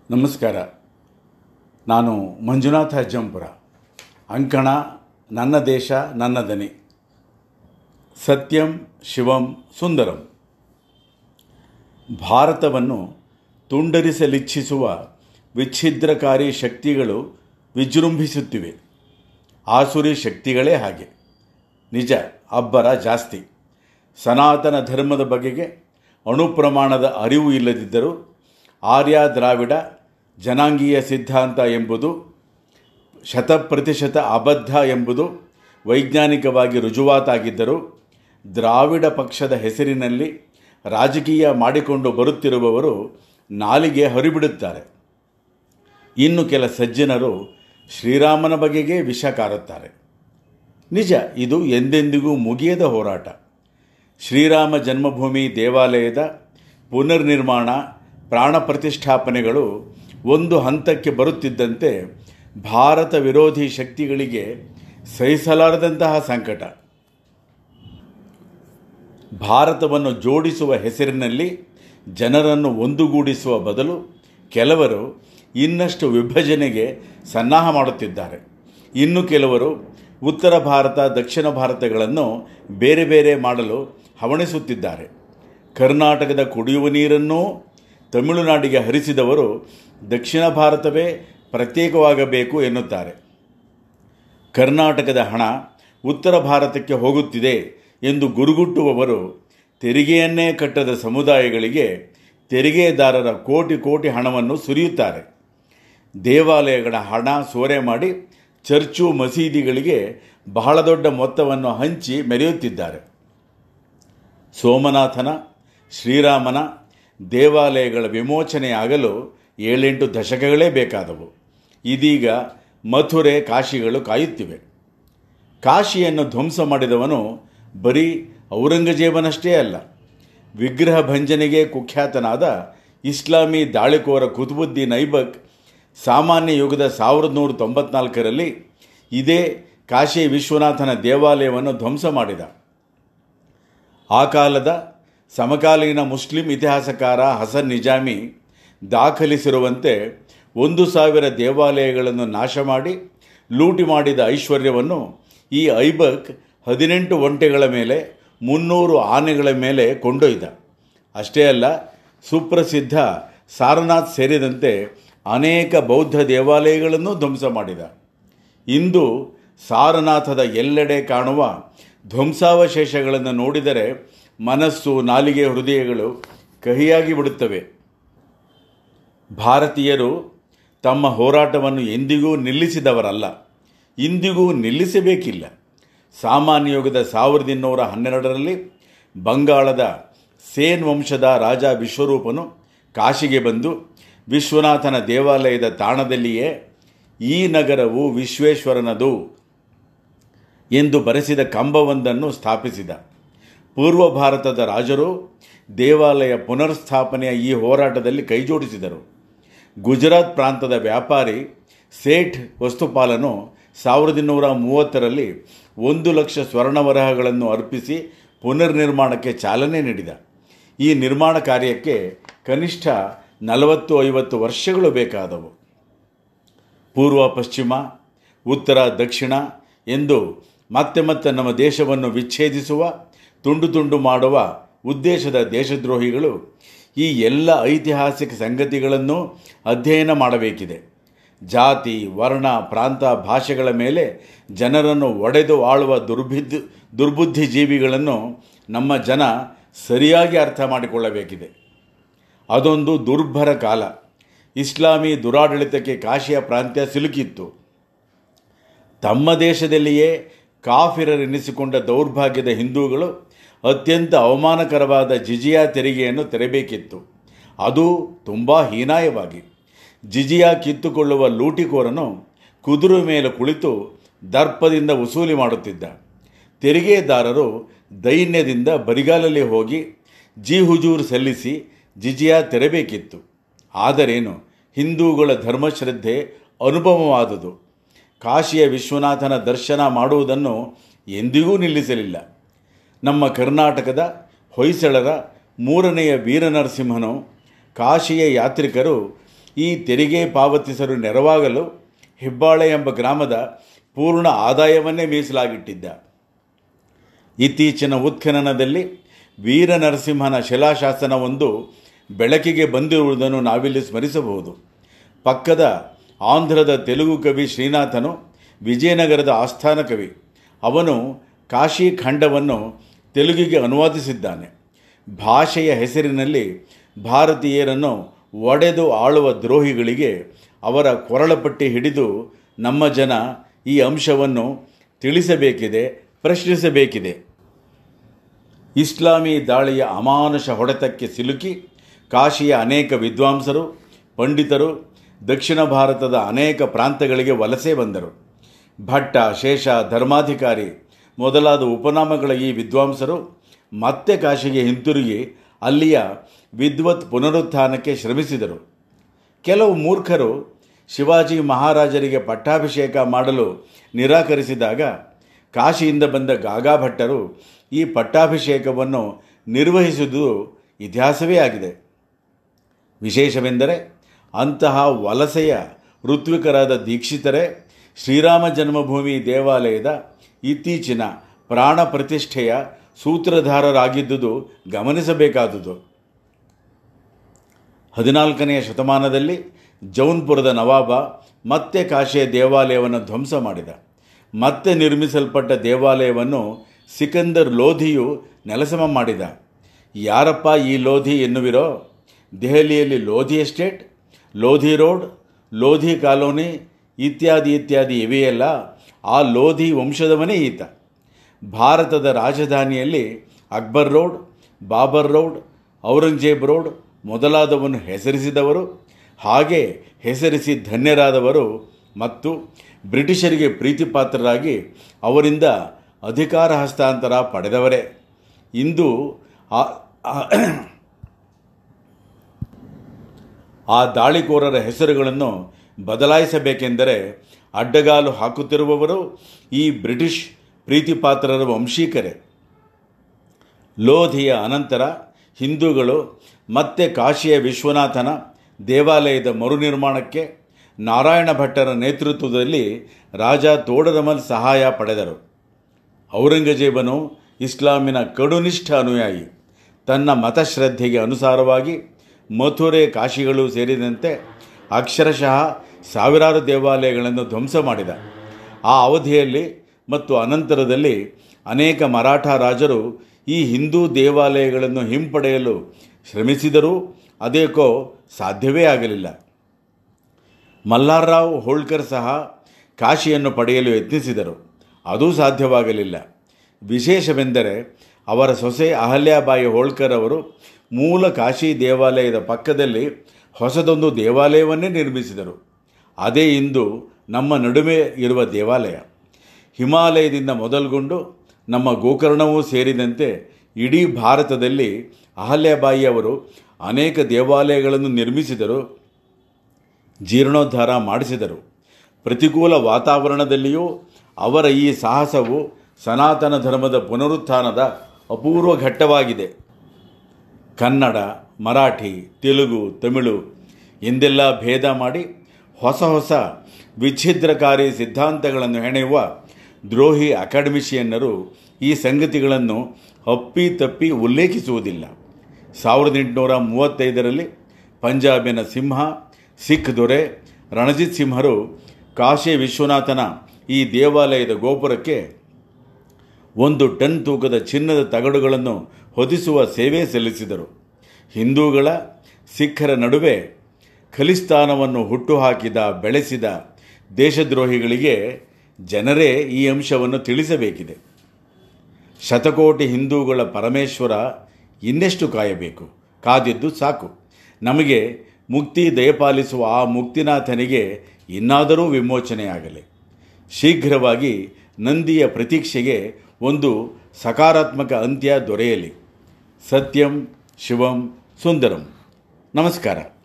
ನಮಸ್ಕಾರ ನಾನು ಮಂಜುನಾಥ ಅಜ್ಜಂಪುರ ಅಂಕಣ ನನ್ನ ದೇಶ ನನ್ನ ದನಿ ಸತ್ಯಂ ಶಿವಂ ಸುಂದರಂ ಭಾರತವನ್ನು ತುಂಡರಿಸಲಿಚ್ಛಿಸುವ ವಿಚ್ಛಿದ್ರಕಾರಿ ಶಕ್ತಿಗಳು ವಿಜೃಂಭಿಸುತ್ತಿವೆ ಆಸುರಿ ಶಕ್ತಿಗಳೇ ಹಾಗೆ ನಿಜ ಅಬ್ಬರ ಜಾಸ್ತಿ ಸನಾತನ ಧರ್ಮದ ಬಗೆಗೆ ಅಣುಪ್ರಮಾಣದ ಅರಿವು ಇಲ್ಲದಿದ್ದರೂ ಆರ್ಯ ದ್ರಾವಿಡ ಜನಾಂಗೀಯ ಸಿದ್ಧಾಂತ ಎಂಬುದು ಶತಪ್ರತಿಶತ ಅಬದ್ಧ ಎಂಬುದು ವೈಜ್ಞಾನಿಕವಾಗಿ ರುಜುವಾತಾಗಿದ್ದರೂ ದ್ರಾವಿಡ ಪಕ್ಷದ ಹೆಸರಿನಲ್ಲಿ ರಾಜಕೀಯ ಮಾಡಿಕೊಂಡು ಬರುತ್ತಿರುವವರು ನಾಲಿಗೆ ಹರಿಬಿಡುತ್ತಾರೆ ಇನ್ನು ಕೆಲ ಸಜ್ಜನರು ಶ್ರೀರಾಮನ ಬಗೆಗೆ ವಿಷ ಕಾರುತ್ತಾರೆ ನಿಜ ಇದು ಎಂದೆಂದಿಗೂ ಮುಗಿಯದ ಹೋರಾಟ ಶ್ರೀರಾಮ ಜನ್ಮಭೂಮಿ ದೇವಾಲಯದ ಪುನರ್ನಿರ್ಮಾಣ ಪ್ರಾಣ ಪ್ರತಿಷ್ಠಾಪನೆಗಳು ಒಂದು ಹಂತಕ್ಕೆ ಬರುತ್ತಿದ್ದಂತೆ ಭಾರತ ವಿರೋಧಿ ಶಕ್ತಿಗಳಿಗೆ ಸಹಿಸಲಾರದಂತಹ ಸಂಕಟ ಭಾರತವನ್ನು ಜೋಡಿಸುವ ಹೆಸರಿನಲ್ಲಿ ಜನರನ್ನು ಒಂದುಗೂಡಿಸುವ ಬದಲು ಕೆಲವರು ಇನ್ನಷ್ಟು ವಿಭಜನೆಗೆ ಸನ್ನಾಹ ಮಾಡುತ್ತಿದ್ದಾರೆ ಇನ್ನು ಕೆಲವರು ಉತ್ತರ ಭಾರತ ದಕ್ಷಿಣ ಭಾರತಗಳನ್ನು ಬೇರೆ ಬೇರೆ ಮಾಡಲು ಹವಣಿಸುತ್ತಿದ್ದಾರೆ ಕರ್ನಾಟಕದ ಕುಡಿಯುವ ನೀರನ್ನೂ ತಮಿಳುನಾಡಿಗೆ ಹರಿಸಿದವರು ದಕ್ಷಿಣ ಭಾರತವೇ ಪ್ರತ್ಯೇಕವಾಗಬೇಕು ಎನ್ನುತ್ತಾರೆ ಕರ್ನಾಟಕದ ಹಣ ಉತ್ತರ ಭಾರತಕ್ಕೆ ಹೋಗುತ್ತಿದೆ ಎಂದು ಗುರುಗುಟ್ಟುವವರು ತೆರಿಗೆಯನ್ನೇ ಕಟ್ಟದ ಸಮುದಾಯಗಳಿಗೆ ತೆರಿಗೆದಾರರ ಕೋಟಿ ಕೋಟಿ ಹಣವನ್ನು ಸುರಿಯುತ್ತಾರೆ ದೇವಾಲಯಗಳ ಹಣ ಸೋರೆ ಮಾಡಿ ಚರ್ಚು ಮಸೀದಿಗಳಿಗೆ ಬಹಳ ದೊಡ್ಡ ಮೊತ್ತವನ್ನು ಹಂಚಿ ಮೆರೆಯುತ್ತಿದ್ದಾರೆ ಸೋಮನಾಥನ ಶ್ರೀರಾಮನ ದೇವಾಲಯಗಳ ವಿಮೋಚನೆಯಾಗಲು ಏಳೆಂಟು ದಶಕಗಳೇ ಬೇಕಾದವು ಇದೀಗ ಮಥುರೆ ಕಾಶಿಗಳು ಕಾಯುತ್ತಿವೆ ಕಾಶಿಯನ್ನು ಧ್ವಂಸ ಮಾಡಿದವನು ಬರೀ ಔರಂಗಜೇಬನಷ್ಟೇ ಅಲ್ಲ ವಿಗ್ರಹ ಭಂಜನೆಗೆ ಕುಖ್ಯಾತನಾದ ಇಸ್ಲಾಮಿ ದಾಳಿಕೋರ ಕುತುಬುದ್ದೀನ್ ಐಬಕ್ ಸಾಮಾನ್ಯ ಯುಗದ ಸಾವಿರದ ನೂರ ತೊಂಬತ್ನಾಲ್ಕರಲ್ಲಿ ಇದೇ ಕಾಶಿ ವಿಶ್ವನಾಥನ ದೇವಾಲಯವನ್ನು ಧ್ವಂಸ ಮಾಡಿದ ಆ ಕಾಲದ ಸಮಕಾಲೀನ ಮುಸ್ಲಿಂ ಇತಿಹಾಸಕಾರ ಹಸನ್ ನಿಜಾಮಿ ದಾಖಲಿಸಿರುವಂತೆ ಒಂದು ಸಾವಿರ ದೇವಾಲಯಗಳನ್ನು ನಾಶ ಮಾಡಿ ಲೂಟಿ ಮಾಡಿದ ಐಶ್ವರ್ಯವನ್ನು ಈ ಐಬಕ್ ಹದಿನೆಂಟು ಒಂಟೆಗಳ ಮೇಲೆ ಮುನ್ನೂರು ಆನೆಗಳ ಮೇಲೆ ಕೊಂಡೊಯ್ದ ಅಷ್ಟೇ ಅಲ್ಲ ಸುಪ್ರಸಿದ್ಧ ಸಾರನಾಥ್ ಸೇರಿದಂತೆ ಅನೇಕ ಬೌದ್ಧ ದೇವಾಲಯಗಳನ್ನು ಧ್ವಂಸ ಮಾಡಿದ ಇಂದು ಸಾರನಾಥದ ಎಲ್ಲೆಡೆ ಕಾಣುವ ಧ್ವಂಸಾವಶೇಷಗಳನ್ನು ನೋಡಿದರೆ ಮನಸ್ಸು ನಾಲಿಗೆ ಹೃದಯಗಳು ಕಹಿಯಾಗಿ ಬಿಡುತ್ತವೆ ಭಾರತೀಯರು ತಮ್ಮ ಹೋರಾಟವನ್ನು ಎಂದಿಗೂ ನಿಲ್ಲಿಸಿದವರಲ್ಲ ಇಂದಿಗೂ ನಿಲ್ಲಿಸಬೇಕಿಲ್ಲ ಸಾಮಾನ್ಯ ಯುಗದ ಸಾವಿರದ ಇನ್ನೂರ ಹನ್ನೆರಡರಲ್ಲಿ ಬಂಗಾಳದ ಸೇನ್ ವಂಶದ ರಾಜ ವಿಶ್ವರೂಪನು ಕಾಶಿಗೆ ಬಂದು ವಿಶ್ವನಾಥನ ದೇವಾಲಯದ ತಾಣದಲ್ಲಿಯೇ ಈ ನಗರವು ವಿಶ್ವೇಶ್ವರನದು ಎಂದು ಬರೆಸಿದ ಕಂಬವೊಂದನ್ನು ಸ್ಥಾಪಿಸಿದ ಪೂರ್ವ ಭಾರತದ ರಾಜರು ದೇವಾಲಯ ಪುನರ್ಸ್ಥಾಪನೆಯ ಈ ಹೋರಾಟದಲ್ಲಿ ಕೈಜೋಡಿಸಿದರು ಗುಜರಾತ್ ಪ್ರಾಂತದ ವ್ಯಾಪಾರಿ ಸೇಠ್ ವಸ್ತುಪಾಲನು ಸಾವಿರದ ಇನ್ನೂರ ಮೂವತ್ತರಲ್ಲಿ ಒಂದು ಲಕ್ಷ ಸ್ವರ್ಣವರಹಗಳನ್ನು ಅರ್ಪಿಸಿ ಪುನರ್ನಿರ್ಮಾಣಕ್ಕೆ ಚಾಲನೆ ನೀಡಿದ ಈ ನಿರ್ಮಾಣ ಕಾರ್ಯಕ್ಕೆ ಕನಿಷ್ಠ ನಲವತ್ತು ಐವತ್ತು ವರ್ಷಗಳು ಬೇಕಾದವು ಪೂರ್ವ ಪಶ್ಚಿಮ ಉತ್ತರ ದಕ್ಷಿಣ ಎಂದು ಮತ್ತೆ ಮತ್ತೆ ನಮ್ಮ ದೇಶವನ್ನು ವಿಚ್ಛೇದಿಸುವ ತುಂಡು ತುಂಡು ಮಾಡುವ ಉದ್ದೇಶದ ದೇಶದ್ರೋಹಿಗಳು ಈ ಎಲ್ಲ ಐತಿಹಾಸಿಕ ಸಂಗತಿಗಳನ್ನು ಅಧ್ಯಯನ ಮಾಡಬೇಕಿದೆ ಜಾತಿ ವರ್ಣ ಪ್ರಾಂತ ಭಾಷೆಗಳ ಮೇಲೆ ಜನರನ್ನು ಒಡೆದು ಆಳುವ ದುರ್ಬಿದ್ ದುರ್ಬುದ್ಧಿ ಜೀವಿಗಳನ್ನು ನಮ್ಮ ಜನ ಸರಿಯಾಗಿ ಅರ್ಥ ಮಾಡಿಕೊಳ್ಳಬೇಕಿದೆ ಅದೊಂದು ದುರ್ಭರ ಕಾಲ ಇಸ್ಲಾಮಿ ದುರಾಡಳಿತಕ್ಕೆ ಕಾಶಿಯ ಪ್ರಾಂತ್ಯ ಸಿಲುಕಿತ್ತು ತಮ್ಮ ದೇಶದಲ್ಲಿಯೇ ಕಾಫಿರರೆನಿಸಿಕೊಂಡ ದೌರ್ಭಾಗ್ಯದ ಹಿಂದೂಗಳು ಅತ್ಯಂತ ಅವಮಾನಕರವಾದ ಜಿಜಿಯಾ ತೆರಿಗೆಯನ್ನು ತೆರಬೇಕಿತ್ತು ಅದು ತುಂಬ ಹೀನಾಯವಾಗಿ ಜಿಜಿಯಾ ಕಿತ್ತುಕೊಳ್ಳುವ ಲೂಟಿಕೋರನು ಕುದುರೆ ಮೇಲೆ ಕುಳಿತು ದರ್ಪದಿಂದ ವಸೂಲಿ ಮಾಡುತ್ತಿದ್ದ ತೆರಿಗೆದಾರರು ದೈನ್ಯದಿಂದ ಬರಿಗಾಲಲ್ಲಿ ಹೋಗಿ ಜಿ ಹುಜೂರ್ ಸಲ್ಲಿಸಿ ಜಿಜಿಯಾ ತೆರಬೇಕಿತ್ತು ಆದರೇನು ಹಿಂದೂಗಳ ಧರ್ಮಶ್ರದ್ಧೆ ಅನುಭವವಾದುದು ಕಾಶಿಯ ವಿಶ್ವನಾಥನ ದರ್ಶನ ಮಾಡುವುದನ್ನು ಎಂದಿಗೂ ನಿಲ್ಲಿಸಲಿಲ್ಲ ನಮ್ಮ ಕರ್ನಾಟಕದ ಹೊಯ್ಸಳರ ಮೂರನೆಯ ವೀರನರಸಿಂಹನು ಕಾಶಿಯ ಯಾತ್ರಿಕರು ಈ ತೆರಿಗೆ ಪಾವತಿಸಲು ನೆರವಾಗಲು ಹೆಬ್ಬಾಳೆ ಎಂಬ ಗ್ರಾಮದ ಪೂರ್ಣ ಆದಾಯವನ್ನೇ ಮೀಸಲಾಗಿಟ್ಟಿದ್ದ ಇತ್ತೀಚಿನ ಉತ್ಖನನದಲ್ಲಿ ವೀರ ನರಸಿಂಹನ ಶಿಲಾಶಾಸನವೊಂದು ಬೆಳಕಿಗೆ ಬಂದಿರುವುದನ್ನು ನಾವಿಲ್ಲಿ ಸ್ಮರಿಸಬಹುದು ಪಕ್ಕದ ಆಂಧ್ರದ ತೆಲುಗು ಕವಿ ಶ್ರೀನಾಥನು ವಿಜಯನಗರದ ಆಸ್ಥಾನ ಕವಿ ಅವನು ಕಾಶಿ ಖಂಡವನ್ನು ತೆಲುಗಿಗೆ ಅನುವಾದಿಸಿದ್ದಾನೆ ಭಾಷೆಯ ಹೆಸರಿನಲ್ಲಿ ಭಾರತೀಯರನ್ನು ಒಡೆದು ಆಳುವ ದ್ರೋಹಿಗಳಿಗೆ ಅವರ ಕೊರಳಪಟ್ಟಿ ಹಿಡಿದು ನಮ್ಮ ಜನ ಈ ಅಂಶವನ್ನು ತಿಳಿಸಬೇಕಿದೆ ಪ್ರಶ್ನಿಸಬೇಕಿದೆ ಇಸ್ಲಾಮಿ ದಾಳಿಯ ಅಮಾನುಷ ಹೊಡೆತಕ್ಕೆ ಸಿಲುಕಿ ಕಾಶಿಯ ಅನೇಕ ವಿದ್ವಾಂಸರು ಪಂಡಿತರು ದಕ್ಷಿಣ ಭಾರತದ ಅನೇಕ ಪ್ರಾಂತಗಳಿಗೆ ವಲಸೆ ಬಂದರು ಭಟ್ಟ ಶೇಷ ಧರ್ಮಾಧಿಕಾರಿ ಮೊದಲಾದ ಉಪನಾಮಗಳ ಈ ವಿದ್ವಾಂಸರು ಮತ್ತೆ ಕಾಶಿಗೆ ಹಿಂತಿರುಗಿ ಅಲ್ಲಿಯ ವಿದ್ವತ್ ಪುನರುತ್ಥಾನಕ್ಕೆ ಶ್ರಮಿಸಿದರು ಕೆಲವು ಮೂರ್ಖರು ಶಿವಾಜಿ ಮಹಾರಾಜರಿಗೆ ಪಟ್ಟಾಭಿಷೇಕ ಮಾಡಲು ನಿರಾಕರಿಸಿದಾಗ ಕಾಶಿಯಿಂದ ಬಂದ ಗಾಗಾ ಭಟ್ಟರು ಈ ಪಟ್ಟಾಭಿಷೇಕವನ್ನು ನಿರ್ವಹಿಸುವುದು ಇತಿಹಾಸವೇ ಆಗಿದೆ ವಿಶೇಷವೆಂದರೆ ಅಂತಹ ವಲಸೆಯ ಋತ್ವಿಕರಾದ ದೀಕ್ಷಿತರೇ ಶ್ರೀರಾಮ ಜನ್ಮಭೂಮಿ ದೇವಾಲಯದ ಇತ್ತೀಚಿನ ಪ್ರಾಣ ಪ್ರತಿಷ್ಠೆಯ ಸೂತ್ರಧಾರರಾಗಿದ್ದುದು ಗಮನಿಸಬೇಕಾದುದು ಹದಿನಾಲ್ಕನೆಯ ಶತಮಾನದಲ್ಲಿ ಜೌನ್ಪುರದ ನವಾಬ ಮತ್ತೆ ಕಾಶಿಯ ದೇವಾಲಯವನ್ನು ಧ್ವಂಸ ಮಾಡಿದ ಮತ್ತೆ ನಿರ್ಮಿಸಲ್ಪಟ್ಟ ದೇವಾಲಯವನ್ನು ಸಿಕಂದರ್ ಲೋಧಿಯು ನೆಲಸಮ ಮಾಡಿದ ಯಾರಪ್ಪ ಈ ಲೋಧಿ ಎನ್ನುವಿರೋ ದೆಹಲಿಯಲ್ಲಿ Lodhi estate Lodhi road Lodhi colony ಇತ್ಯಾದಿ ಇತ್ಯಾದಿ ಇವೆಯಲ್ಲ ಆ ಲೋಧಿ ವಂಶದವನೇ ಈತ ಭಾರತದ ರಾಜಧಾನಿಯಲ್ಲಿ Akbar road Babur road Aurangzeb road ಮೊದಲಾದವನ್ನು ಹೆಸರಿಸಿದವರು ಹಾಗೆ ಹೆಸರಿಸಿ ಧನ್ಯರಾದವರು ಮತ್ತು ಬ್ರಿಟಿಷರಿಗೆ ಪ್ರೀತಿಪಾತ್ರರಾಗಿ ಅವರಿಂದ ಅಧಿಕಾರ ಹಸ್ತಾಂತರ ಪಡೆದವರೇ ಇಂದು ಆ- ಆ- ಆ ದಾಳಿಕೋರರ ಹೆಸರುಗಳನ್ನು ಬದಲಾಯಿಸಬೇಕೆಂದರೆ ಅಡ್ಡಗಾಲು ಹಾಕುತ್ತಿರುವವರು ಈ ಬ್ರಿಟಿಷ್ ಪ್ರೀತಿಪಾತ್ರರ ವಂಶೀಕರೇ ಲೋಧಿಯ ಅನಂತರ ಹಿಂದೂಗಳು ಮತ್ತೆ ಕಾಶಿಯ ವಿಶ್ವನಾಥನ ದೇವಾಲಯದ ಮರುನಿರ್ಮಾಣಕ್ಕೆ ನಾರಾಯಣ ಭಟ್ಟರ ನೇತೃತ್ವದಲ್ಲಿ ರಾಜ ತೋಡರಮಲ್ ಸಹಾಯ ಪಡೆದರು ಔರಂಗಜೇಬನು ಇಸ್ಲಾಮಿನ ಕಡುನಿಷ್ಠ ಅನುಯಾಯಿ ತನ್ನ ಮತಶ್ರದ್ಧೆಗೆ ಅನುಸಾರವಾಗಿ ಮಥುರೆ ಕಾಶಿಗಳು ಸೇರಿದಂತೆ ಅಕ್ಷರಶಃ ಸಾವಿರಾರು ದೇವಾಲಯಗಳನ್ನು ಧ್ವಂಸ ಮಾಡಿದ ಆ ಅವಧಿಯಲ್ಲಿ ಮತ್ತು ಅನಂತರದಲ್ಲಿ ಅನೇಕ ಮರಾಠ ರಾಜರು ಈ ಹಿಂದೂ ದೇವಾಲಯಗಳನ್ನು ಹಿಂಪಡೆಯಲು ಶ್ರಮಿಸಿದರೂ ಅದೇಕೋ ಸಾಧ್ಯವೇ ಆಗಲಿಲ್ಲ ಮಲ್ಲಾರ್ರಾವ್ ಹೋಳ್ಕರ್ ಸಹ ಕಾಶಿಯನ್ನು ಪಡೆಯಲು ಯತ್ನಿಸಿದರು ಅದೂ ಸಾಧ್ಯವಾಗಲಿಲ್ಲ ವಿಶೇಷವೆಂದರೆ ಅವರ ಸೊಸೆ ಅಹಲ್ಯಾಬಾಯಿ ಹೋಳ್ಕರ್ ಅವರು ಮೂಲ ಕಾಶಿ ದೇವಾಲಯದ ಪಕ್ಕದಲ್ಲಿ ಹೊಸದೊಂದು ದೇವಾಲಯವನ್ನೇ ನಿರ್ಮಿಸಿದರು ಅದೇ ಇಂದು ನಮ್ಮ ನಡುವೆ ಇರುವ ದೇವಾಲಯ ಹಿಮಾಲಯದಿಂದ ಮೊದಲುಗೊಂಡು ನಮ್ಮ ಗೋಕರ್ಣವೂ ಸೇರಿದಂತೆ ಇಡೀ ಭಾರತದಲ್ಲಿ ಅಹಲ್ಯಾಬಾಯಿ ಅವರು ಅನೇಕ ದೇವಾಲಯಗಳನ್ನು ನಿರ್ಮಿಸಿದರು ಜೀರ್ಣೋದ್ಧಾರ ಮಾಡಿಸಿದರು ಪ್ರತಿಕೂಲ ವಾತಾವರಣದಲ್ಲಿಯೂ ಅವರ ಈ ಸಾಹಸವು ಸನಾತನ ಧರ್ಮದ ಪುನರುತ್ಥಾನದ ಅಪೂರ್ವ ಘಟ್ಟವಾಗಿದೆ ಕನ್ನಡ ಮರಾಠಿ ತೆಲುಗು ತಮಿಳು ಎಂದೆಲ್ಲ ಭೇದ ಮಾಡಿ ಹೊಸ ಹೊಸ ವಿಚ್ಛಿದ್ರಕಾರಿ ಸಿದ್ಧಾಂತಗಳನ್ನು ಹೆಣೆಯುವ ದ್ರೋಹಿ ಅಕಾಡೆಮಿಷಿಯನ್ನರು ಈ ಸಂಗತಿಗಳನ್ನು ಅಪ್ಪಿ ತಪ್ಪಿ ಉಲ್ಲೇಖಿಸುವುದಿಲ್ಲ ಸಾವಿರದ ಎಂಟುನೂರ ಮೂವತ್ತೈದರಲ್ಲಿ ಪಂಜಾಬಿನ ಸಿಂಹ ಸಿಖ್ ದೊರೆ ರಣಜಿತ್ ಸಿಂಹರು ಕಾಶಿ ವಿಶ್ವನಾಥನ ಈ ದೇವಾಲಯದ ಗೋಪುರಕ್ಕೆ ಒಂದು ಟನ್ ತೂಕದ ಚಿನ್ನದ ತಗಡುಗಳನ್ನು ಹೊದಿಸುವ ಸೇವೆ ಸಲ್ಲಿಸಿದರು ಹಿಂದೂಗಳ ಸಿಖ್ಖರ ನಡುವೆ ಖಲಿಸ್ತಾನವನ್ನು ಹುಟ್ಟುಹಾಕಿದ ಬೆಳೆಸಿದ ದೇಶದ್ರೋಹಿಗಳಿಗೆ ಜನರೇ ಈ ಅಂಶವನ್ನು ತಿಳಿಸಬೇಕಿದೆ ಶತಕೋಟಿ ಹಿಂದೂಗಳ ಪರಮೇಶ್ವರ ಇನ್ನೆಷ್ಟು ಕಾಯಬೇಕು ಕಾದಿದ್ದು ಸಾಕು ನಮಗೆ ಮುಕ್ತಿ ದಯಪಾಲಿಸುವ ಆ ಮುಕ್ತಿನಾಥನಿಗೆ ಇನ್ನಾದರೂ ವಿಮೋಚನೆಯಾಗಲಿ ಶೀಘ್ರವಾಗಿ ನಂದಿಯ ಪ್ರತೀಕ್ಷೆಗೆ ಒಂದು ಸಕಾರಾತ್ಮಕ ಅಂತ್ಯ ದೊರೆಯಲಿ ಸತ್ಯಂ ಶಿವಂ ಸುಂದರಂ ನಮಸ್ಕಾರ